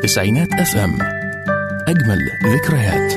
تسعينات اف ام اجمل ذكريات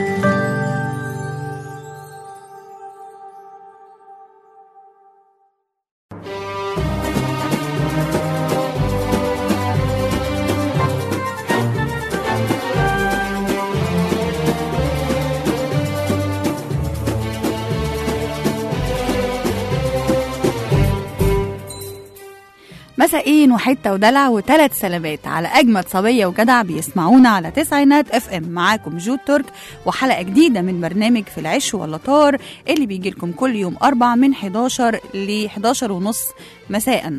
مساءين وحته ودلع وثلاث سلامات على اجمد صبيه وجدع بيسمعونا على تسعينات اف ام معاكم جو ترك وحلقه جديده من برنامج في العش ولا طار اللي بيجي لكم كل يوم اربع من 11 ل 11 ونص مساء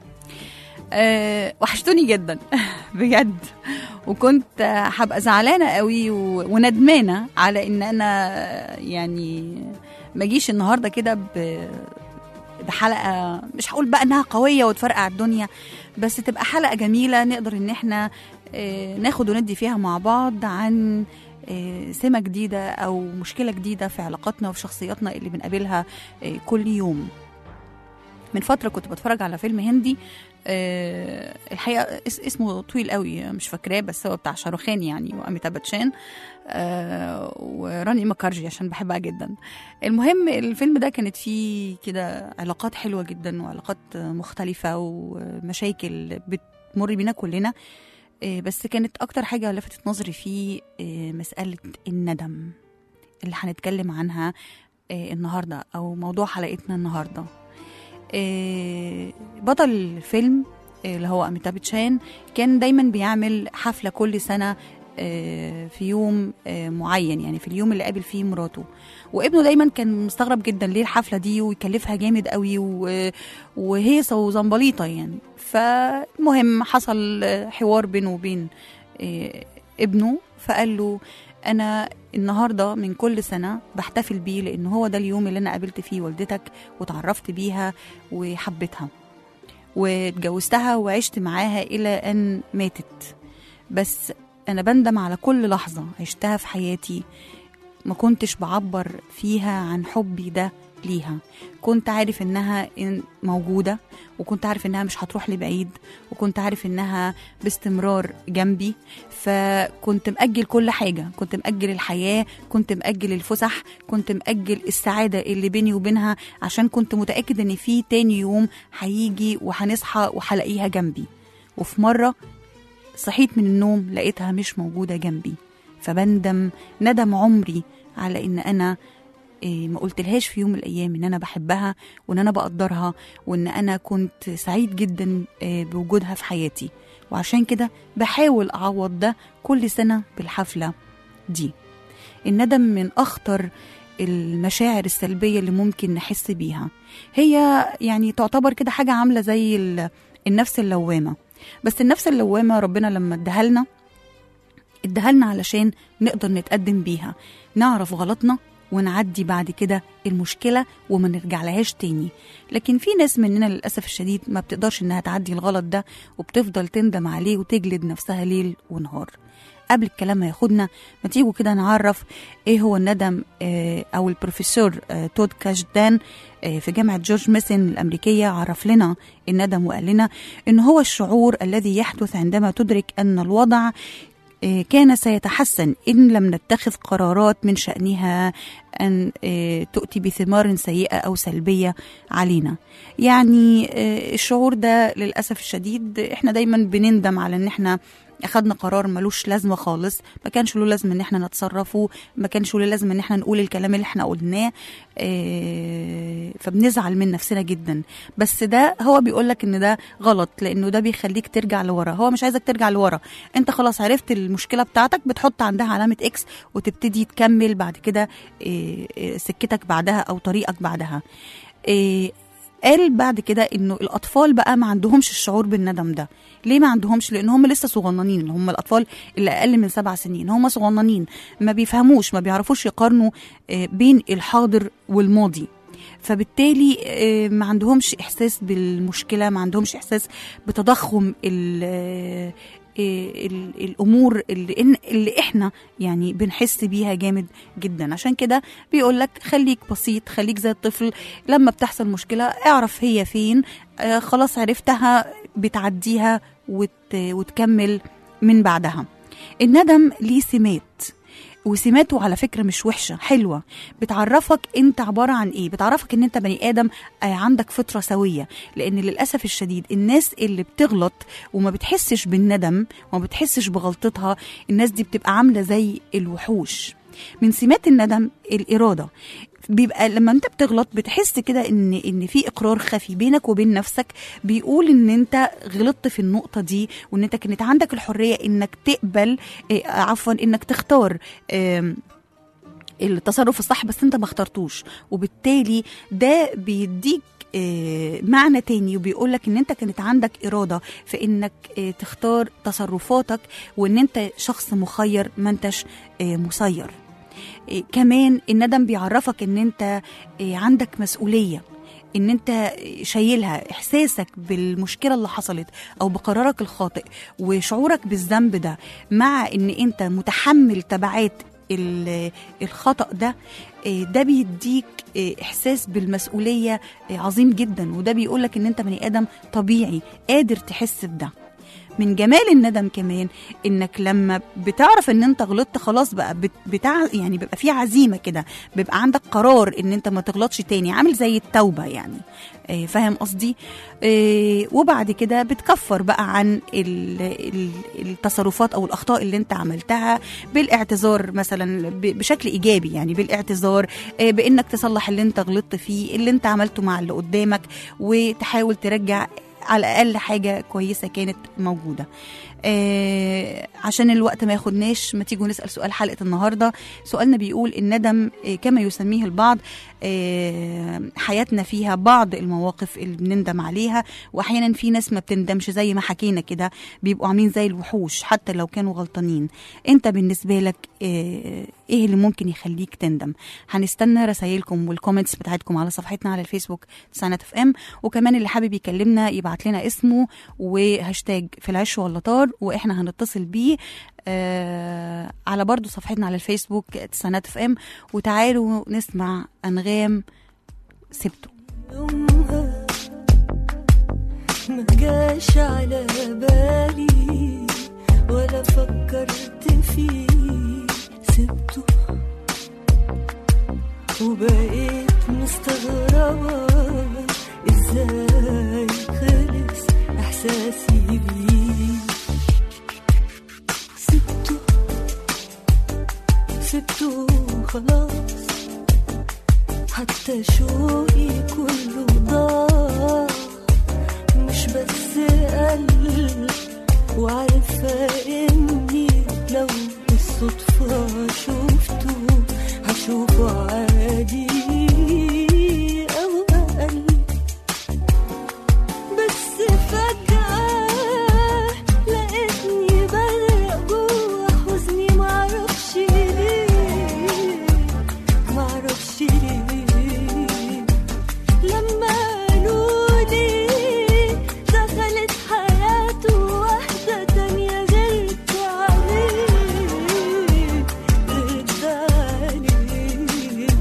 أه وحشتوني جدا بجد وكنت هبقى زعلانه قوي و- وندمانه على ان انا يعني ما اجيش النهارده كده ب- بحلقه مش هقول بقى انها قويه وتفرقع الدنيا بس تبقى حلقه جميله نقدر ان احنا آه، ناخد وندي فيها مع بعض عن آه، سمه جديده او مشكله جديده في علاقاتنا وفي شخصياتنا اللي بنقابلها آه، كل يوم من فتره كنت بتفرج على فيلم هندي آه، الحقيقه اس- اسمه طويل قوي مش فاكراه بس هو بتاع شاروخان يعني واميتاب باتشان آه، وراني مكارجي عشان بحبها جدا المهم الفيلم ده كانت فيه كده علاقات حلوه جدا وعلاقات مختلفه ومشاكل بتمر بينا كلنا آه، بس كانت اكتر حاجه لفتت نظري فيه آه، مساله الندم اللي هنتكلم عنها آه، النهارده او موضوع حلقتنا النهارده آه، بطل الفيلم آه، اللي هو أميتاب باتشان كان دايما بيعمل حفلة كل سنة آه، في يوم آه، معين يعني في اليوم اللي قابل فيه مراته وابنه دايما كان مستغرب جدا ليه الحفلة دي ويكلفها جامد قوي و- وهيصة وزنبليطة يعني فالمهم حصل آه، حوار بينه وبين آه، ابنه فقال له انا النهارده من كل سنه بحتفل بيه لان هو ده اليوم اللي انا قابلت فيه والدتك وتعرفت بيها وحبيتها واتجوزتها وعشت معاها الى ان ماتت بس انا بندم على كل لحظه عشتها في حياتي ما كنتش بعبر فيها عن حبي ده ليها كنت عارف انها إن- موجوده وكنت عارف انها مش هتروح لبعيد وكنت عارف انها باستمرار جنبي فكنت مأجل كل حاجة كنت مأجل الحياة كنت مأجل الفسح كنت مأجل السعادة اللي بيني وبينها عشان كنت متأكد ان في تاني يوم هيجي وهنصحى وهلاقيها جنبي وفي مرة صحيت من النوم لقيتها مش موجودة جنبي فبندم ندم عمري على ان انا إيه، ما قلتلهاش في يوم من الايام ان انا بحبها وان انا بقدرها وان انا كنت سعيد جدا إيه، بوجودها في حياتي وعشان كده بحاول اعوض ده كل سنه بالحفله دي الندم من اخطر المشاعر السلبيه اللي ممكن نحس بيها هي يعني تعتبر كده حاجه عامله زي ال- النفس اللوامه بس النفس اللوامه ربنا لما اداها لنا اداها لنا علشان نقدر نتقدم بيها نعرف غلطنا ونعدي بعد كده المشكله وما نرجع لهاش تاني لكن في ناس مننا للاسف الشديد ما بتقدرش انها تعدي الغلط ده وبتفضل تندم عليه وتجلد نفسها ليل ونهار قبل الكلام ما ياخدنا ما تيجوا كده نعرف ايه هو الندم آه، او البروفيسور آه، تود كاشدان آه، في جامعه جورج ميسن الامريكيه عرف لنا الندم وقال لنا ان هو الشعور الذي يحدث عندما تدرك ان الوضع آه، كان سيتحسن إن لم نتخذ قرارات من شأنها أن آه، تؤتي بثمار سيئة أو سلبية علينا يعني آه، الشعور ده للأسف الشديد إحنا دايما بنندم على إن إحنا أخدنا قرار ملوش لازمة خالص ما كانش له لازمة إن إحنا نتصرفه ما كانش له لازمة إن إحنا نقول الكلام اللي إحنا قلناه آه، فبنزعل من نفسنا جدا بس ده هو بيقولك إن ده غلط لأنه ده بيخليك ترجع لورا هو مش عايزك ترجع لورا انت خلاص عرفت المشكله بتاعتك بتحط عندها علامه اكس وتبتدي تكمل بعد كده إيه، إيه، سكتك بعدها او طريقك بعدها إيه، قال بعد كده انه الاطفال بقى ما عندهمش الشعور بالندم ده ليه ما عندهمش لان هم لسه صغننين اللي هم الاطفال اللي اقل من سبع سنين هم صغننين ما بيفهموش ما بيعرفوش يقارنوا آه، بين الحاضر والماضي فبالتالي آه، ما عندهمش احساس بالمشكله ما عندهمش احساس بتضخم ال- آه، آه، ال- الامور اللي, إن- اللي احنا يعني بنحس بيها جامد جدا عشان كده بيقول لك خليك بسيط خليك زي الطفل لما بتحصل مشكله اعرف هي فين آه، خلاص عرفتها بتعديها وت... وتكمل من بعدها الندم ليه سمات وسماته على فكرة مش وحشة حلوة بتعرفك انت عبارة عن ايه بتعرفك ان انت بني ادم آه، عندك فطرة سوية لان للأسف الشديد الناس اللي بتغلط وما بتحسش بالندم وما بتحسش بغلطتها الناس دي بتبقى عاملة زي الوحوش من سمات الندم الإرادة بيبقى لما انت بتغلط بتحس كده ان ان في اقرار خفي بينك وبين نفسك بيقول ان انت غلطت في النقطه دي وان انت كانت عندك الحريه انك تقبل آه، عفوا انك تختار آم، التصرف الصح بس انت ما اخترتوش وبالتالي ده بيديك آه، معنى تاني وبيقولك ان انت كانت عندك اراده في انك آه، تختار تصرفاتك وان انت شخص مخير ما انتش آه، مسير آه، كمان الندم بيعرفك ان انت آه، عندك مسؤوليه ان انت شايلها احساسك بالمشكله اللي حصلت او بقرارك الخاطئ وشعورك بالذنب ده مع ان انت متحمل تبعات ال- الخطا ده آه، ده بيديك آه، احساس بالمسؤوليه آه، عظيم جدا وده بيقولك ان انت بني ادم طبيعي قادر تحس بده من جمال الندم كمان انك لما بتعرف ان انت غلطت خلاص بقى بت- بتاع يعني بيبقى في عزيمه كده بيبقى عندك قرار ان انت ما تغلطش تاني عامل زي التوبه يعني آه، فاهم قصدي آه، وبعد كده بتكفر بقى عن ال- ال- التصرفات او الاخطاء اللي انت عملتها بالاعتذار مثلا ب- بشكل ايجابي يعني بالاعتذار آه، بانك تصلح اللي انت غلطت فيه اللي انت عملته مع اللي قدامك وتحاول ترجع على الاقل حاجه كويسه كانت موجوده آه عشان الوقت ما ياخدناش ما تيجوا نسال سؤال حلقه النهارده سؤالنا بيقول الندم آه كما يسميه البعض آه حياتنا فيها بعض المواقف اللي بنندم عليها واحيانا في ناس ما بتندمش زي ما حكينا كده بيبقوا عاملين زي الوحوش حتى لو كانوا غلطانين انت بالنسبه لك آه ايه اللي ممكن يخليك تندم هنستنى رسائلكم والكومنتس بتاعتكم على صفحتنا على الفيسبوك تسعينات اف ام وكمان اللي حابب يكلمنا يبعت لنا اسمه وهاشتاج في العش واللطار واحنا هنتصل بيه آه على برضو صفحتنا على الفيسبوك تسعينات اف ام وتعالوا نسمع انغام سبته يومها ما جاش على بالي ولا فكرت فيه سبته وبقيت مستغربة ازاي خلص احساسي بيه سبته سبته خلاص حتى شوقي كله ضاع مش بس قلب وعارفة اني لو بالصدفة شفته هشوفه عادي أو أقل بس فجأة لقيتني بغرق جوا حزني معرفش ليه معرفش ليه لما قالولي دخلت حياته واحدة تانية غيرت عليه غيرت عليه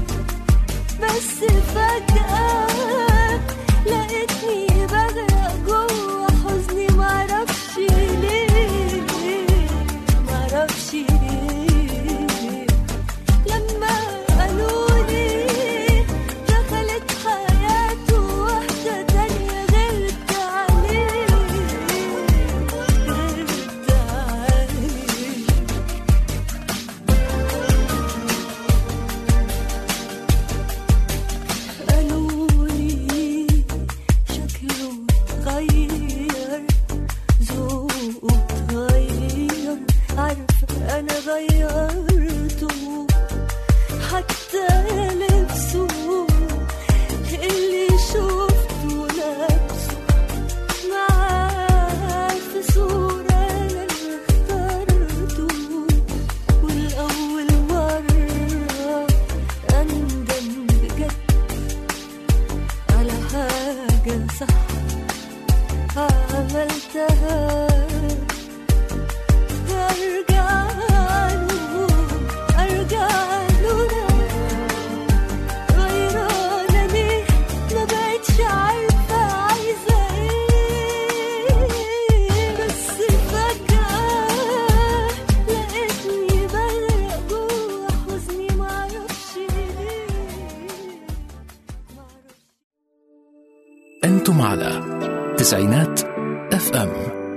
على تسعينات اف ام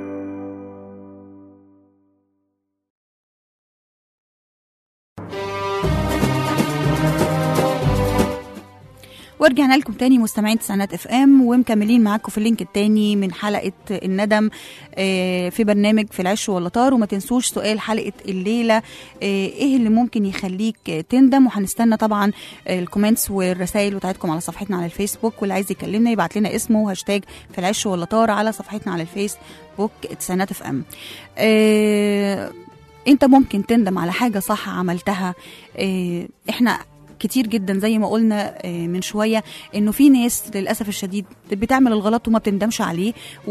ورجعنا لكم تاني مستمعين تسعينات اف ام ومكملين معاكم في اللينك التاني من حلقه الندم آه، في برنامج في العش واللطار وما تنسوش سؤال حلقه الليله آه، ايه اللي ممكن يخليك تندم وهنستنى طبعا الكومنتس والرسائل بتاعتكم على صفحتنا على الفيسبوك واللي عايز يكلمنا يبعت لنا اسمه هاشتاج في العش واللطار على صفحتنا على الفيسبوك تسعينات اف ام آه، انت ممكن تندم على حاجه صح عملتها آه، احنا كتير جدا زي ما قلنا آه، من شويه انه في ناس للاسف الشديد بتعمل الغلط وما بتندمش عليه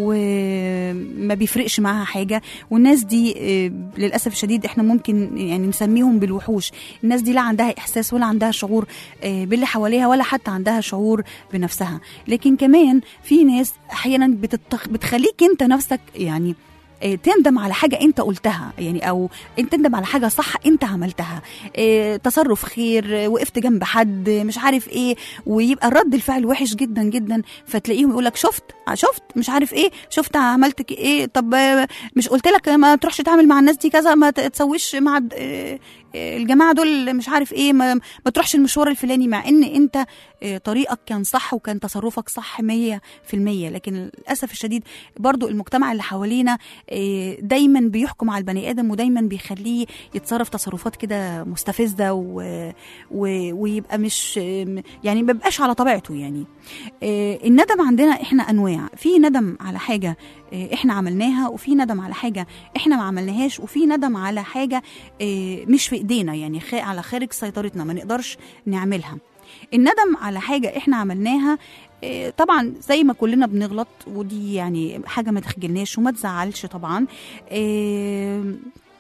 وما بيفرقش معاها حاجه والناس دي آه، للاسف الشديد احنا ممكن يعني نسميهم بالوحوش الناس دي لا عندها احساس ولا عندها شعور آه، باللي حواليها ولا حتى عندها شعور بنفسها لكن كمان في ناس احيانا بتتخ... بتخليك انت نفسك يعني آه، تندم على حاجة أنت قلتها يعني أو أنت تندم على حاجة صح أنت عملتها آه، تصرف خير آه، وقفت جنب حد آه، مش عارف إيه ويبقى رد الفعل وحش جدا جدا فتلاقيهم يقولك شفت آه، شفت مش عارف إيه شفت عملت ك- إيه طب آه، مش قلت لك ما تروحش تتعامل مع الناس دي كذا ما ت- تسويش مع د- آه، آه، الجماعة دول مش عارف إيه ما, ما تروحش المشوار الفلاني مع إن أنت آه، طريقك كان صح وكان تصرفك صح مية في المية لكن للأسف الشديد برضو المجتمع اللي حوالينا آه، دايما بيحكم على البني ادم ودايما بيخليه يتصرف تصرفات كده مستفزه و... و... ويبقى مش آم، يعني ما بيبقاش على طبيعته يعني آه، الندم عندنا احنا انواع في ندم على حاجه آه، احنا عملناها وفي ندم على حاجه احنا ما عملناهاش وفي ندم على حاجه آه، مش في ايدينا يعني خ- على خارج سيطرتنا ما نقدرش نعملها الندم على حاجه احنا عملناها آه، طبعا زي ما كلنا بنغلط ودي يعني حاجه ما تخجلناش وما تزعلش طبعا آم،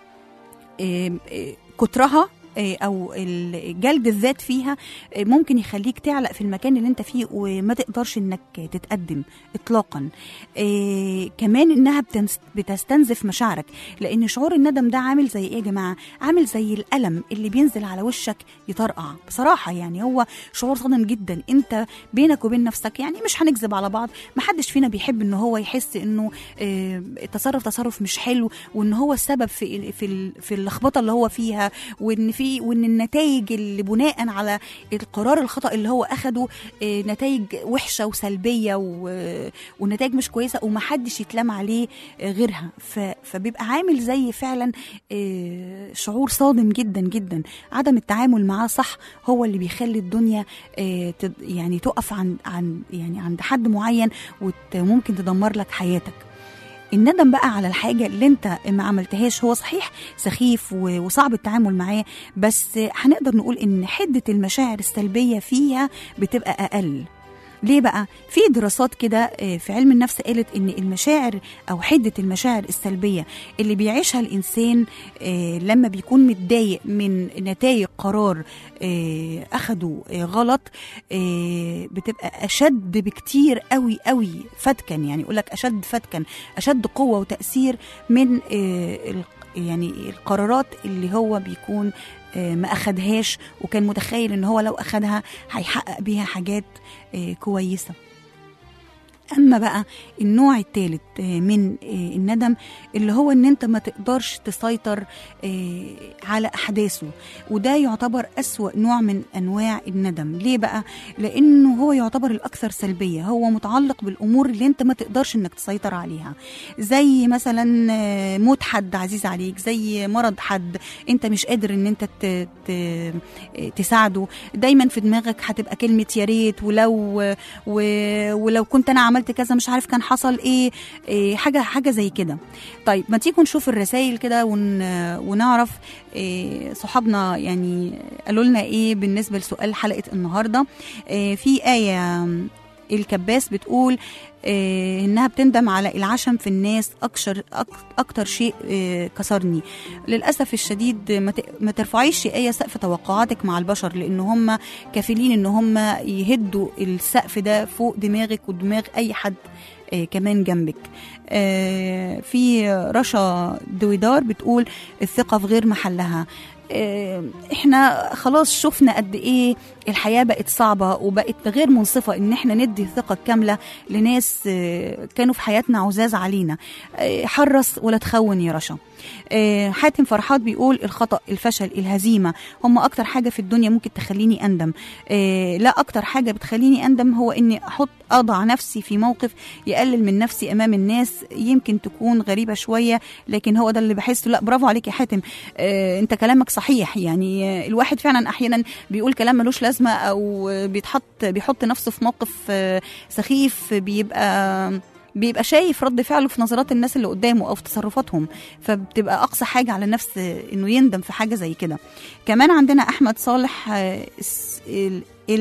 آم، آه، كترها آه، او ال- جلد الذات فيها آه، ممكن يخليك تعلق في المكان اللي انت فيه وما تقدرش انك تتقدم اطلاقا آه، كمان انها بتنس- بتستنزف مشاعرك لان شعور الندم ده عامل زي ايه يا جماعه عامل زي الالم اللي بينزل على وشك يطرقع بصراحه يعني هو شعور صادم جدا انت بينك وبين نفسك يعني مش هنكذب على بعض محدش فينا بيحب ان هو يحس انه آه، التصرف تصرف مش حلو وان هو السبب في في ال- في اللخبطه اللي هو فيها وان في وان النتائج اللي بناء على القرار الخطا اللي هو اخده آه، نتائج وحشه وسلبيه و- ونتائج مش كويسه ومحدش يتلام عليه آه، غيرها ف- فبيبقى عامل زي فعلا آه، شعور صادم جدا جدا عدم التعامل معاه صح هو اللي بيخلي الدنيا آه، تد- يعني تقف عند عند يعني عند حد معين وممكن تدمر لك حياتك الندم بقى على الحاجة اللي انت ما عملتهاش هو صحيح سخيف و- وصعب التعامل معاه بس هنقدر نقول ان حدة المشاعر السلبية فيها بتبقى أقل ليه بقى؟ في دراسات كده آه، في علم النفس قالت ان المشاعر او حده المشاعر السلبيه اللي بيعيشها الانسان آه، لما بيكون متضايق من نتائج قرار آه، اخده آه، غلط آه، بتبقى اشد بكتير قوي قوي فتكا يعني يقول لك اشد فتكا اشد قوه وتاثير من آه، ال- يعني القرارات اللي هو بيكون آه، ما اخدهاش وكان متخيل ان هو لو اخدها هيحقق بيها حاجات آه، كويسه اما بقى النوع الثالث من آه، الندم اللي هو ان انت ما تقدرش تسيطر آه، على احداثه وده يعتبر اسوا نوع من انواع الندم ليه بقى لانه هو يعتبر الاكثر سلبيه هو متعلق بالامور اللي انت ما تقدرش انك تسيطر عليها زي مثلا آه، موت حد عزيز عليك زي مرض حد انت مش قادر ان انت ت- ت- تساعده دايما في دماغك هتبقى كلمه يا ريت ولو و... ولو كنت انا عملت كذا مش عارف كان حصل ايه, إيه حاجه حاجه زي كده طيب ما تيجوا نشوف الرسائل كده ون... ونعرف إيه صحابنا يعني قالوا لنا ايه بالنسبه لسؤال حلقه النهارده إيه في ايه الكباس بتقول إيه انها بتندم على العشم في الناس اكثر اكتر شيء إيه كسرني للاسف الشديد ما ت- ما ترفعيش ايه سقف توقعاتك مع البشر لان هم كفيلين ان هم يهدوا السقف ده فوق دماغك ودماغ اي حد آه كمان جنبك آه في رشا دويدار بتقول الثقة في غير محلها آه، احنا خلاص شفنا قد ايه الحياه بقت صعبه وبقت غير منصفه ان احنا ندي الثقه الكامله لناس آه، كانوا في حياتنا عزاز علينا آه، حرص ولا تخون يا رشا آه، حاتم فرحات بيقول الخطأ الفشل الهزيمة هم أكتر حاجة في الدنيا ممكن تخليني أندم آه، لا أكتر حاجة بتخليني أندم هو إني أحط أضع نفسي في موقف يقلل من نفسي أمام الناس يمكن تكون غريبة شوية لكن هو ده اللي بحسه لا برافو عليك يا حاتم آه، أنت كلامك صحيح يعني آه، الواحد فعلا أحيانا بيقول كلام ملوش لازمة أو آه، بيتحط بيحط نفسه في موقف آه، سخيف بيبقى بيبقى شايف رد فعله في نظرات الناس اللي قدامه او في تصرفاتهم فبتبقى اقصى حاجه على النفس انه يندم في حاجه زي كده كمان عندنا احمد صالح آه، الس- ال-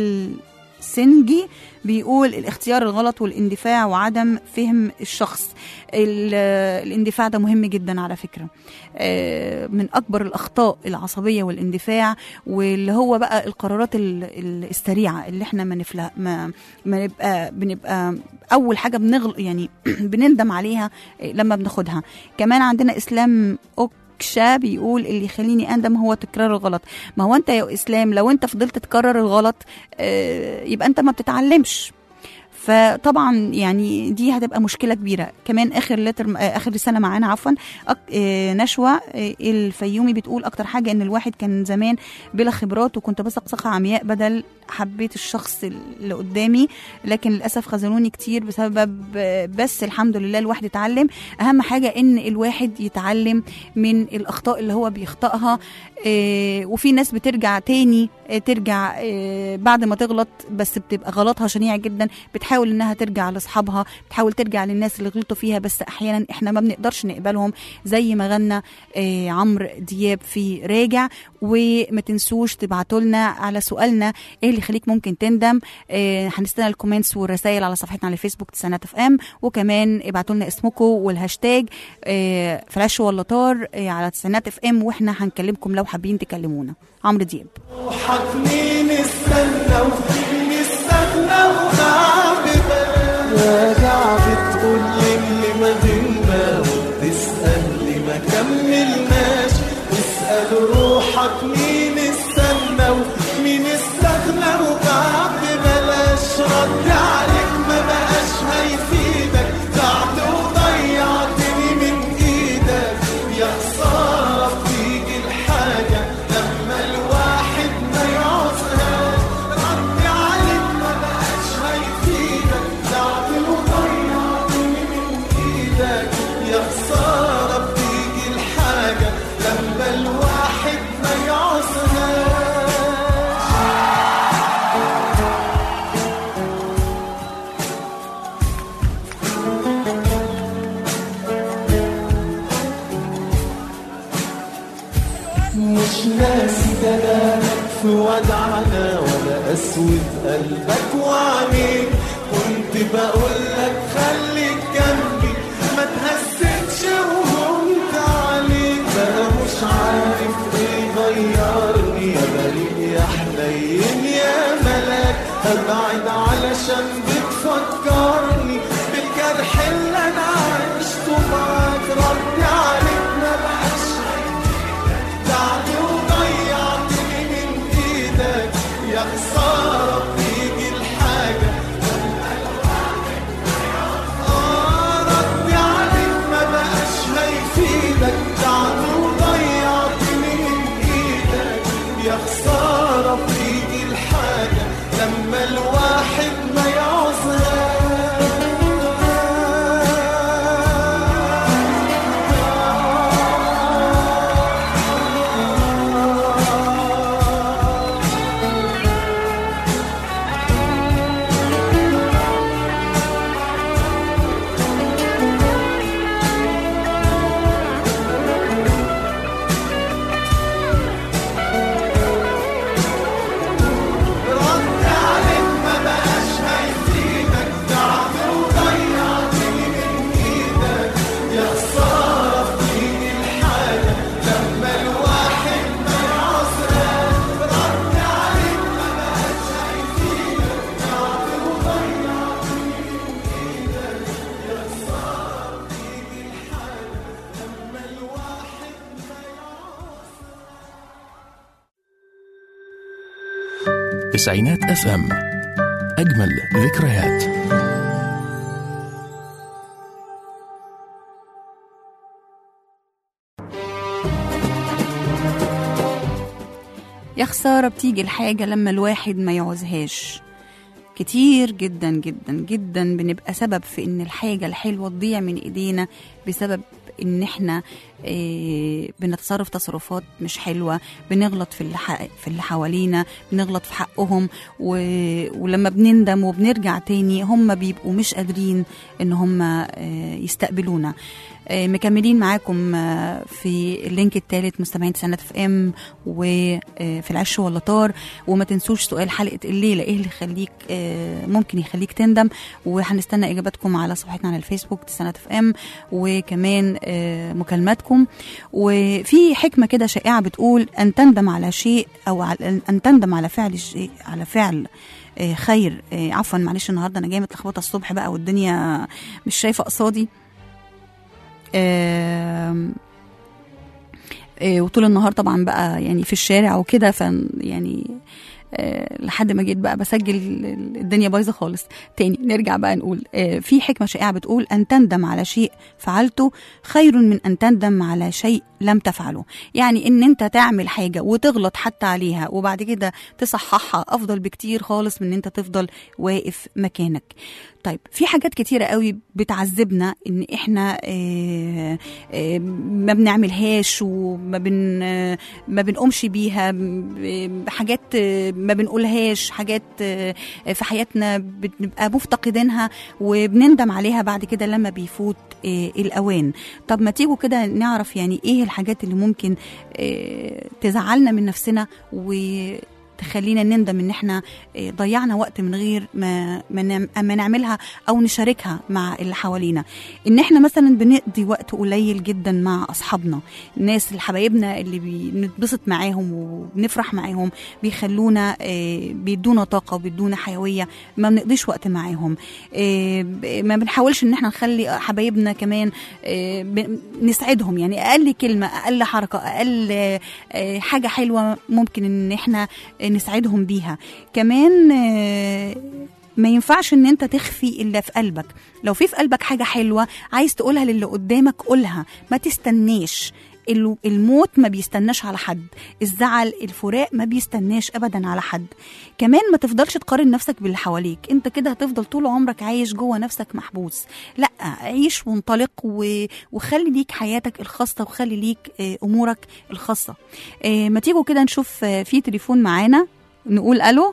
السنجي بيقول الاختيار الغلط والاندفاع وعدم فهم الشخص ال- آه، الاندفاع ده مهم جدا على فكره آه، من اكبر الاخطاء العصبيه والاندفاع واللي هو بقى القرارات ال- ال- السريعه اللي احنا ما نفلها ما, ما نبقى بنبقى اول حاجه بنغل يعني بنندم عليها لما بناخدها كمان عندنا اسلام اوكشا بيقول اللي يخليني اندم هو تكرار الغلط ما هو انت يا اسلام لو انت فضلت تكرر الغلط آه، يبقى انت ما بتتعلمش فطبعا يعني دي هتبقى مشكله كبيره كمان اخر لتر آه، اخر رساله معانا عفوا أك... آه، نشوى آه، الفيومي بتقول اكتر حاجه ان الواحد كان زمان بلا خبرات وكنت بثق ثقه عمياء بدل حبيت الشخص اللي قدامي لكن للاسف خذلوني كتير بسبب آه، بس الحمد لله الواحد اتعلم اهم حاجه ان الواحد يتعلم من الاخطاء اللي هو بيخطئها آه، وفي ناس بترجع تاني آه، ترجع آه، بعد ما تغلط بس بتبقى غلطها شنيع جدا بتحاول انها ترجع لاصحابها بتحاول ترجع للناس اللي غلطوا فيها بس احيانا احنا ما بنقدرش نقبلهم زي ما غنى آه، عمرو دياب في راجع وما تنسوش تبعتوا لنا على سؤالنا ايه اللي يخليك ممكن تندم آه، هنستنى الكومنتس والرسائل على صفحتنا على فيسبوك تسعينات اف ام وكمان ابعتوا لنا اسمكم والهاشتاج آه، فلاش ولا طار آه، على تسعينات اف ام واحنا هنكلمكم لو حابين تكلمونا عمرو دياب روحك مين استنى ومين استنى وتعب راجع بتقول لي اللي ما بينا وبتسأل لي ما كملناش اسأل روحك مين استنى ومين استغنى وتعب بلاش رد عليك ما بقاش هيفيدك تعبت وضيعتني من ايدك يا خسارة بتيجي الحاجة لما الواحد ما يعوزهاش رد عليك ما بقاش هيفيدك تعبت وضيعتني من ايدك يا خسارة بتيجي الحاجة لما الواحد ما يعوزهاش مش ناسي كلامك في ودعنا ولا اسود قلبك وعينيك كنت بقول لك خليك جنبي ما تهزتش وهمت عليك بقى مش عارف ايه غيرني يا بريء يا حنين يا ملاك ابعد علشان بتفكرني بالجرح اللي انا عشته معاك رد عليك ما بقاش تعبت وضيعتني من ايدك يا خسارة بتيجي الحاجة تسعينات اف ام اجمل ذكريات يا خسارة بتيجي الحاجة لما الواحد ما يعوزهاش كتير جدا جدا جدا بنبقى سبب في ان الحاجة الحلوة تضيع من ايدينا بسبب ان احنا آه، بنتصرف تصرفات مش حلوة بنغلط في اللي, ح- في اللي حوالينا بنغلط في حقهم و... ولما بنندم وبنرجع تاني هم بيبقوا مش قادرين ان هم آه، يستقبلونا آه، مكملين معاكم آه، في اللينك الثالث مستمعين سنة في ام وفي العش ولا طار وما تنسوش سؤال حلقة الليلة ايه اللي يخليك آه، ممكن يخليك تندم وهنستنى اجاباتكم على صفحتنا على الفيسبوك سنة في ام وكمان آه، مكالماتكم وفي حكمة كده شائعة بتقول ان تندم على شيء او على- ان تندم على فعل شيء على فعل آه، خير آه، عفوا معلش النهارده انا جايه متلخبطه الصبح بقى والدنيا مش شايفه قصادي آم، آه، وطول النهار طبعا بقى يعني في الشارع وكده ف يعني آه، لحد ما جيت بقى بسجل الدنيا بايظه خالص تاني نرجع بقى نقول آه، في حكمه شائعه بتقول ان تندم على شيء فعلته خير من ان تندم على شيء لم تفعله يعني ان انت تعمل حاجه وتغلط حتى عليها وبعد كده تصححها افضل بكتير خالص من ان انت تفضل واقف مكانك طيب في حاجات كتيرة قوي بتعذبنا ان احنا آه، آه، ما بنعملهاش وما بن آه، ما بنقومش بيها ب- حاجات آه، ما بنقولهاش حاجات آه، في حياتنا بنبقى مفتقدينها وبنندم عليها بعد كده لما بيفوت آه، الاوان طب ما تيجوا كده نعرف يعني ايه الحاجات اللي ممكن آه، تزعلنا من نفسنا و تخلينا نندم ان احنا آه، ضيعنا وقت من غير ما ما نعم- ما نعملها او نشاركها مع اللي حوالينا ان احنا مثلا بنقضي وقت قليل جدا مع اصحابنا الناس اللي حبايبنا اللي بنتبسط معاهم وبنفرح معاهم بيخلونا آه، بيدونا طاقه وبيدونا حيويه ما بنقضيش وقت معاهم آه، ب- ما بنحاولش ان احنا نخلي حبايبنا كمان آه، ب- نسعدهم يعني اقل كلمه اقل حركه اقل آه، آه، حاجه حلوه ممكن ان احنا آه، نسعدهم بيها كمان آه، ما ينفعش ان انت تخفي الا في قلبك لو في في قلبك حاجه حلوه عايز تقولها للي قدامك قولها ما تستناش ال- الموت ما بيستناش على حد الزعل الفراق ما بيستناش ابدا على حد كمان ما تفضلش تقارن نفسك باللي حواليك انت كده هتفضل طول عمرك عايش جوه نفسك محبوس لا عيش وانطلق و... وخلي ليك حياتك الخاصه وخلي ليك آه، امورك الخاصه آه، ما تيجوا كده نشوف آه، في تليفون معانا نقول الو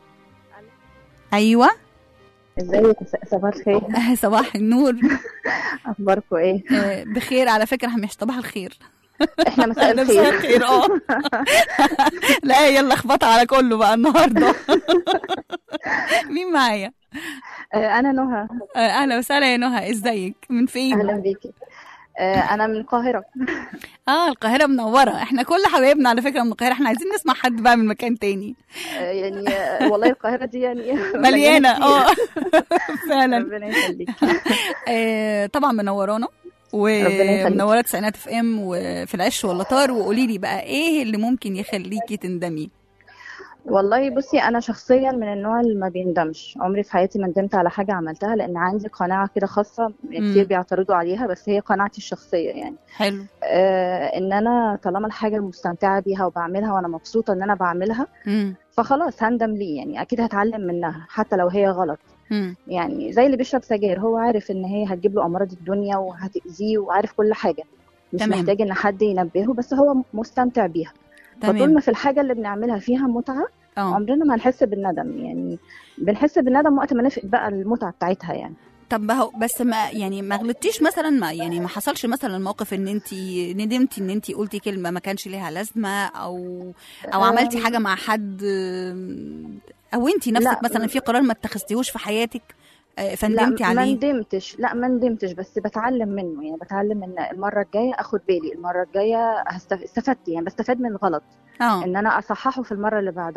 ايوه ازيك صباح الخير آه، صباح النور اخباركم ايه آه، بخير على فكره احنا مش صباح الخير احنا مساء أنا مساء الخير الخير اه لا يلا اخبط على كله بقى النهارده مين معايا آه، انا نهى آه، اهلا وسهلا يا نهى ازيك من فين اهلا بيكي آه، انا من القاهره اه القاهره منوره احنا كل حبايبنا على فكره من القاهره احنا عايزين نسمع حد بقى من مكان تاني آه، يعني آه، والله القاهره دي يعني مليانه كتير. اه فعلا ربنا يخليك آه، طبعا منورانا يخليك. ومنوره تسعينات اف ام وفي العش ولا طار وقولي لي بقى ايه اللي ممكن يخليكي تندمي والله بصي انا شخصيا من النوع اللي ما بيندمش عمري في حياتي ما ندمت على حاجه عملتها لان عندي قناعه كده خاصه كتير بيعترضوا عليها بس هي قناعتي الشخصيه يعني حلو آه ان انا طالما الحاجه مستمتعه بيها وبعملها وانا مبسوطه ان انا بعملها مم. فخلاص هندم ليه يعني اكيد هتعلم منها حتى لو هي غلط مم. يعني زي اللي بيشرب سجاير هو عارف ان هي هتجيب له امراض الدنيا وهتاذيه وعارف كل حاجه مش تمام. محتاج ان حد ينبهه بس هو مستمتع بيها فطول تمام ما في الحاجه اللي بنعملها فيها متعه اه عمرنا ما هنحس بالندم يعني بنحس بالندم وقت ما نفقد بقى المتعه بتاعتها يعني طب هو بس ما يعني ما غلطتيش مثلا ما يعني ما حصلش مثلا موقف ان انت ندمتي ان انت قلتي كلمه ما كانش ليها لازمه او او عملتي أم، حاجه مع حد أم، او انت نفسك لا. مثلا في قرار ما اتخذتيهوش في حياتك آه، لا فندمتي ما عليه ندمتش لا ما ندمتش بس بتعلم منه يعني بتعلم ان المره الجايه اخد بالي المره الجايه هستف- استفدت يعني بستفاد من الغلط اه ان انا اصححه في المره اللي بعدها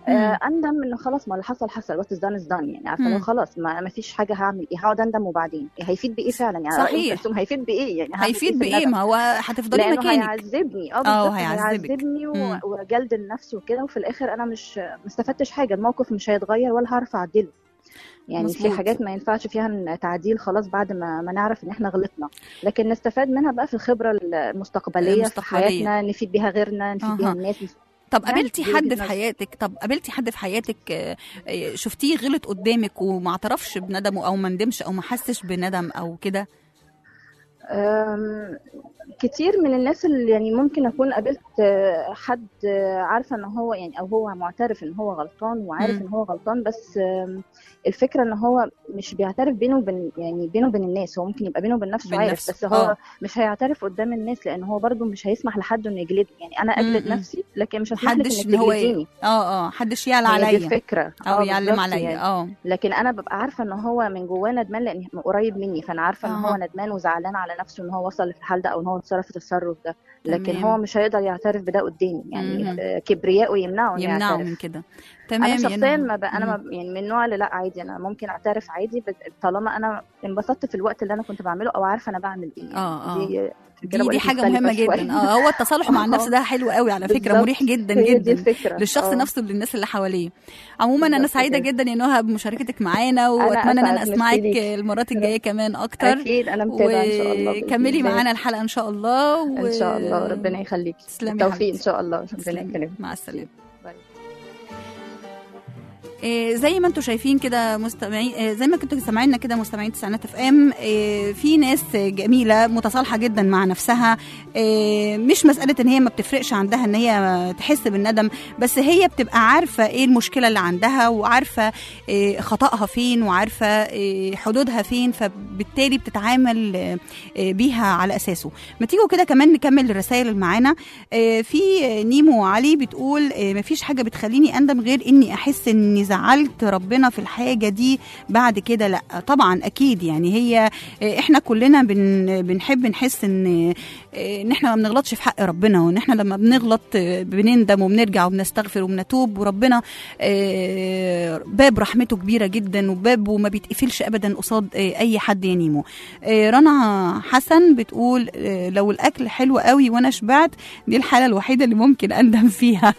آه، اندم انه خلاص ما اللي حصل حصل وات از دان از دان يعني عارفه مم. لو خلاص ما, ما فيش حاجه هعمل ايه هقعد اندم وبعدين هيفيد بايه فعلا يعني صحيح. أم كلثوم هيفيد بايه يعني هعمل هيفيد في بايه الندم؟ ما هو هتفضلي لانه مكانك هيعذبني اه آه، بالظبط هيعذبك. هيعذبني و- مم. وجلد النفس وكده وفي الاخر انا مش ما استفدتش حاجه الموقف مش هيتغير ولا هعرف اعدله يعني مظبوط. في حاجات ما ينفعش فيها ن- تعديل خلاص بعد ما, ما نعرف ان احنا غلطنا لكن نستفاد منها بقى في الخبره المستقبليه, في المستقبلية. حياتنا نفيد بيها غيرنا نفيد بيها أها. الناس طب يعني قابلتي دي حد وجهة في نظري. حياتك طب قابلتي حد في حياتك آه، آه، شفتيه غلط قدامك وما اعترفش بندمه او ما ندمش او ما حسش بندم او كده أم، كتير من الناس اللي يعني ممكن اكون قابلت آه، حد آه، عارفه ان هو يعني او هو معترف ان هو غلطان وعارف مم. ان هو غلطان بس آم، الفكره ان هو مش بيعترف بينه وبين يعني بينه وبين الناس هو ممكن يبقى بينه وبين نفسه بين عارف نفسه، بس هو آه. مش هيعترف قدام الناس لان هو برضه مش هيسمح لحد انه يجلده يعني انا اجلد مم. نفسي لكن مش هسمح لك محدش انك ان هو تجلديني اه اه حدش يعلى هي دي عليا الفكره او آه، يعلم بالظبط عليا يعني. اه لكن انا ببقى عارفه ان هو من جواه ندمان لان قريب مني فانا عارفه ان هو أها. ندمان وزعلان على نفسه ان هو وصل للحال ده او ان هو اتصرف التصرف ده لكن تمام. هو مش هيقدر يعترف بده قدامي يعني مهم. آه، كبرياءه يمنعه إنه يمنعه يعترف من كده تمام انا يا شخصيا نهى. ما ب... انا ما يعني من النوع اللي لا عادي انا ممكن اعترف عادي بس طالما انا انبسطت في الوقت اللي انا كنت بعمله او عارفه انا بعمل ايه يعني آه، آه. دي دي فكرة دي بقولك حاجه مختلفة مهمه شوية. جدا اه هو التصالح مع النفس آه. ده حلو قوي على فكره بالظبط. مريح جدا هي دي جدا الفكره للشخص آه. نفسه وللناس اللي حواليه عموما انا بالظبط سعيده كده. جدا يا نهى بمشاركتك معانا واتمنى ان انا أسعد، ميرسي اسمعك ليكي. المرات الجايه كمان اكتر اكيد انا متابعه ان شاء الله بإذن وكملي الله. معانا الحلقه ان شاء الله و... ان شاء الله ربنا يخليكي تسلمي يا بالتوفيق حبيبتي. ان شاء الله ربنا تسلمي. يكرمك مع السلامه باي. إيه، زي ما انتم شايفين كده مستمعين إيه، زي ما كنتوا سامعيننا كده مستمعين تسعينات اف ام إيه، في ناس جميله متصالحه جدا مع نفسها إيه، مش مساله ان هي ما بتفرقش عندها ان هي تحس بالندم بس هي بتبقى عارفه ايه المشكله اللي عندها وعارفه إيه، خطأها فين وعارفه إيه، حدودها فين فبالتالي بتتعامل إيه، بيها على اساسه ما تيجوا كده كمان نكمل الرسائل اللي معانا آه، في نيمو علي بتقول آه، مفيش حاجه بتخليني اندم غير اني احس اني زعلت ربنا في الحاجه دي بعد كده لا طبعا اكيد يعني هي آه، احنا كلنا بن بنحب نحس ان آه، ان احنا ما بنغلطش في حق ربنا وان احنا لما بنغلط آه، بنندم وبنرجع وبنستغفر وبنتوب وربنا آه، باب رحمته كبيره جدا وبابه ما بيتقفلش ابدا قصاد آه، اي حد يا نيمو آه، رنا حسن بتقول آه، لو الاكل حلو قوي وانا شبعت دي الحاله الوحيده اللي ممكن اندم فيها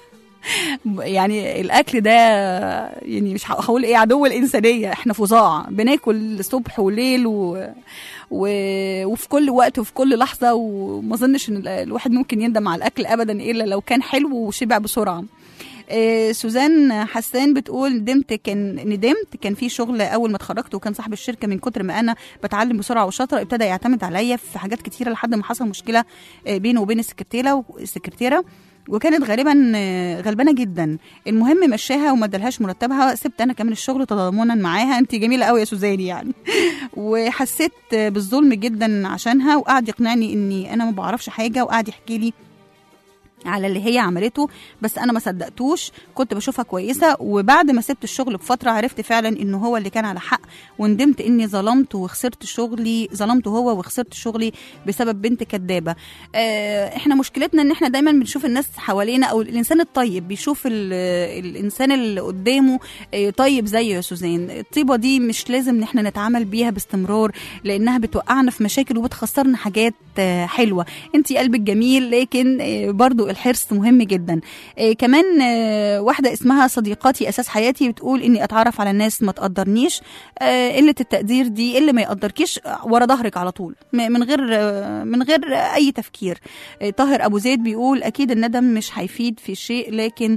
يعني الاكل ده يعني مش هقول ايه عدو الانسانيه احنا فظاع بناكل صبح وليل و... و... وفي كل وقت وفي كل لحظه وما اظنش ان ال- الواحد ممكن يندم على الاكل ابدا الا لو كان حلو وشبع بسرعه آه، سوزان حسان بتقول ندمت كان ندمت كان في شغل اول ما اتخرجت وكان صاحب الشركه من كتر ما انا بتعلم بسرعه وشاطره ابتدى يعتمد عليا في حاجات كتيره لحد ما حصل مشكله آه، بينه وبين السكرتيره والسكرتيره وكانت غالبا آه، غلبانه جدا المهم مشاها وما ادالهاش مرتبها سبت انا كمان الشغل تضامنا معاها انت جميله قوي يا سوزان يعني وحسيت آه، بالظلم جدا عشانها وقعد يقنعني اني انا ما بعرفش حاجه وقعد يحكي لي على اللي هي عملته بس انا ما صدقتوش كنت بشوفها كويسه وبعد ما سبت الشغل بفتره عرفت فعلا انه هو اللي كان على حق وندمت اني ظلمته وخسرت شغلي ظلمته هو وخسرت شغلي بسبب بنت كدابه آه احنا مشكلتنا ان احنا دايما بنشوف الناس حوالينا او الانسان الطيب بيشوف ال- الانسان اللي قدامه آه، طيب زيه يا سوزان الطيبه دي مش لازم ان احنا نتعامل بيها باستمرار لانها بتوقعنا في مشاكل وبتخسرنا حاجات آه، حلوه انت قلبك جميل لكن آه، برضو الحرص مهم جدا آه، كمان آه، واحده اسمها صديقاتي اساس حياتي بتقول اني اتعرف على ناس ما تقدرنيش آه، قله التقدير دي اللي ما يقدركيش آه، ورا ظهرك على طول م- من غير آه، من غير اي تفكير آه، طاهر ابو زيد بيقول اكيد الندم مش هيفيد في شيء لكن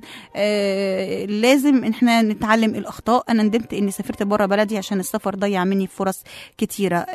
آه، لازم ان احنا نتعلم الاخطاء انا ندمت اني سافرت بره بلدي عشان السفر ضيع مني فرص كتيره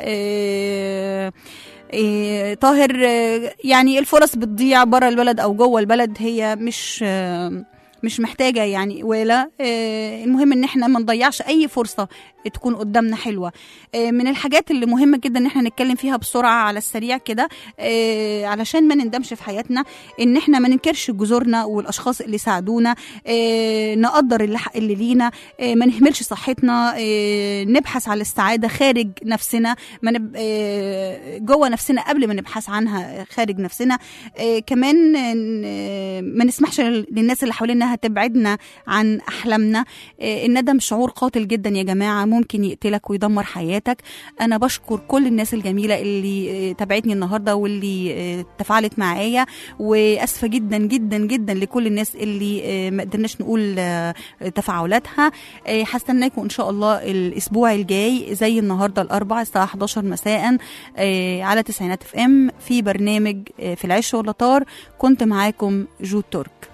آه، إيه طاهر آه، يعني الفرص بتضيع بره البلد او جوه البلد هي مش آه، مش محتاجه يعني ولا آه، المهم ان احنا ما نضيعش اي فرصه تكون قدامنا حلوه آه، من الحاجات اللي مهمه جدا ان احنا نتكلم فيها بسرعه على السريع كده آه، علشان ما نندمش في حياتنا ان احنا ما ننكرش جذورنا والاشخاص اللي ساعدونا آه، نقدر اللي, ح- اللي لينا آه، ما نهملش صحتنا آه، نبحث على السعاده خارج نفسنا ما نب... آه، جوه نفسنا قبل ما نبحث عنها خارج نفسنا آه، كمان آه، ما نسمحش للناس اللي حوالينا انها تبعدنا عن احلامنا آه، الندم شعور قاتل جدا يا جماعه ممكن يقتلك ويدمر حياتك انا بشكر كل الناس الجميله اللي آه، تابعتني النهارده واللي آه، تفاعلت معايا واسفه جدا جدا جدا لكل الناس اللي آه، ما قدرناش نقول آه، تفاعلاتها آه، هستناكم ان شاء الله الاسبوع الجاي زي النهارده الاربعاء الساعه 11 مساء آه، على تسعينات اف ام في برنامج آه، في العش واللطار كنت معاكم جود ترك